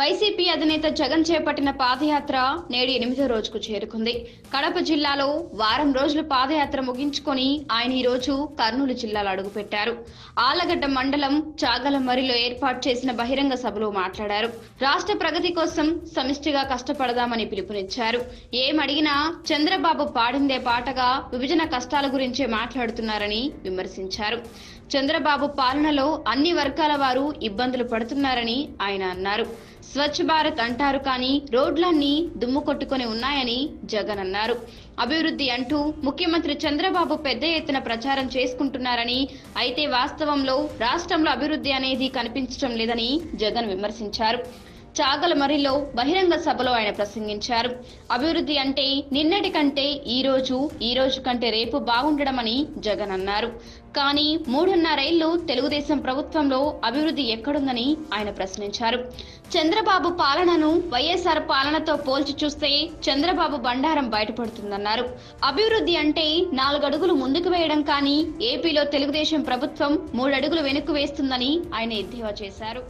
YCP అధినేత జగన్ చేపట్టిన పాదయాత్ర నేడు ఎనిమిదో రోజుకు చేరుకుంది కడప జిల్లాలో వారం రోజుల పాదయాత్ర ముగించుకొని ఆయన ఈ రోజు కర్నూలు జిల్లాలో అడుగుపెట్టారు ఆలగడ్డ మండలం చాగలమరిలో ఏర్పాటు చేసిన బహిరంగ సభలో మాట్లాడారు రాష్ట్ర ప్రగతి కోసం సమిష్టిగా కష్టపడదామని పిలుపునిచ్చారు ఏమడిగినా చంద్రబాబు పాడిందే పాటగా విభజన కష్టాల గురించే మాట్లాడుతున్నారని విమర్శించారు చంద్రబాబు పాలనలో అన్ని వర్గాల వారు ఇబ్బందులు పడుతున్నారని ఆయన అన్నారు స్వచ్ఛ భారత్ అంటారు కానీ రోడ్లన్నీ దుమ్ము కొట్టుకొని ఉన్నాయని జగన్ అన్నారు అభివృద్ధి అంటూ ముఖ్యమంత్రి చంద్రబాబు పెద్ద ఎత్తున ప్రచారం చేసుకుంటున్నారని అయితే వాస్తవంలో రాష్ట్రంలో అభివృద్ధి అనేది కనిపించడం లేదని జగన్ విమర్శించారు చాగలమరిలో బహిరంగ సభలో ఆయన ప్రసంగించారు అభివృద్ధి అంటే నిన్నటి కంటే ఈ రోజు ఈ రోజు కంటే రేపు బాగుండడమని జగన్ అన్నారు కానీ మూడున్నరేళ్లు తెలుగుదేశం ప్రభుత్వంలో అభివృద్ధి ఎక్కడుందని ఆయన ప్రశ్నించారు చంద్రబాబు పాలనను వైఎస్ఆర్ పాలనతో పోల్చి చూస్తే చంద్రబాబు బండారం బయటపడుతుందన్నారు అభివృద్ధి అంటే నాలుగడుగులు ముందుకు వేయడం కానీ ఏపీలో తెలుగుదేశం ప్రభుత్వం మూడడుగులు వెనక్కు వేస్తుందని ఆయన ఎద్దేవా చేశారు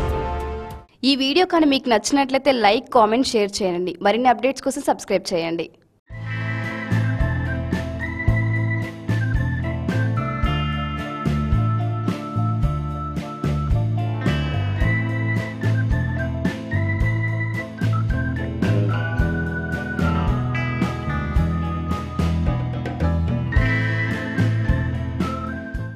ఈ వీడియో కానీ మీకు నచ్చినట్లయితే లైక్ కామెంట్ షేర్ చేయండి మరిన్ని అప్డేట్స్ కోసం సబ్స్క్రైబ్ చేయండి